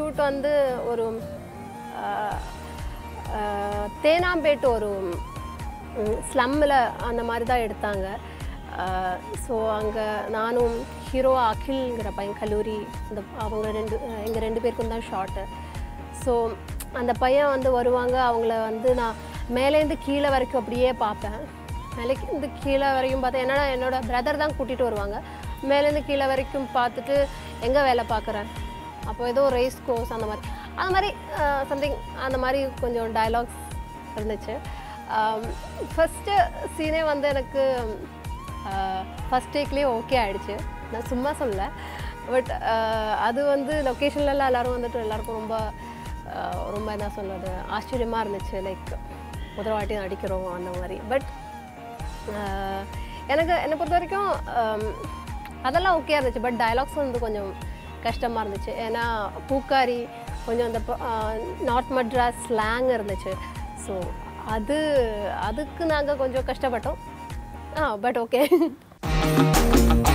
shoot வந்து ஒரு ஆஹ், ஆஹ், தேனாம்பேட்டு ஒரு ஸ்லம்மில் அந்த மாதிரி தான் எடுத்தாங்க ஸோ அங்கே நானும் ஹீரோ அகில்ங்கிற பையன் கல்லூரி இந்த அவங்க ரெண்டு எங்கள் ரெண்டு பேருக்கும் தான் ஷார்ட்டு ஸோ அந்த பையன் வந்து வருவாங்க அவங்கள வந்து நான் மேலேருந்து கீழே வரைக்கும் அப்படியே பார்ப்பேன் மேலேருந்து கீழே வரைக்கும் பார்த்தா என்னடா என்னோட பிரதர் தான் கூட்டிகிட்டு வருவாங்க மேலேருந்து கீழே வரைக்கும் பார்த்துட்டு எங்கே வேலை பார்க்குறேன் அப்போ ஏதோ ரேஸ் கோர்ஸ் அந்த மாதிரி அந்த மாதிரி சம்திங் அந்த மாதிரி கொஞ்சம் டயலாக்ஸ் இருந்துச்சு ஃபஸ்ட்டு சீனே வந்து எனக்கு ஃபஸ்ட் டேக்லேயே ஓகே ஆயிடுச்சு நான் சும்மா சொல்ல பட் அது வந்து லொக்கேஷன்லலாம் எல்லோரும் வந்துட்டு எல்லாருக்கும் ரொம்ப ஆஹ், ரொம்ப என்ன சொல்கிறது ஆச்சரியமாக இருந்துச்சு லைக் முதல் வாட்டி நடிக்கிறோம் அந்த மாதிரி பட் எனக்கு என்னை பொறுத்த வரைக்கும் ஆம், அதெல்லாம் ஓகே இருந்துச்சு பட் டயலாக்ஸ் வந்து கொஞ்சம் கஷ்டமாக இருந்துச்சு ஏன்னா பூக்காரி கொஞ்சம் அந்த நார்த் மட்ராஸ் ஸ்லாங் இருந்துச்சு ஸோ அது அதுக்கு நாங்கள் கொஞ்சம் கஷ்டப்பட்டோம் ஆ பட் ஓகே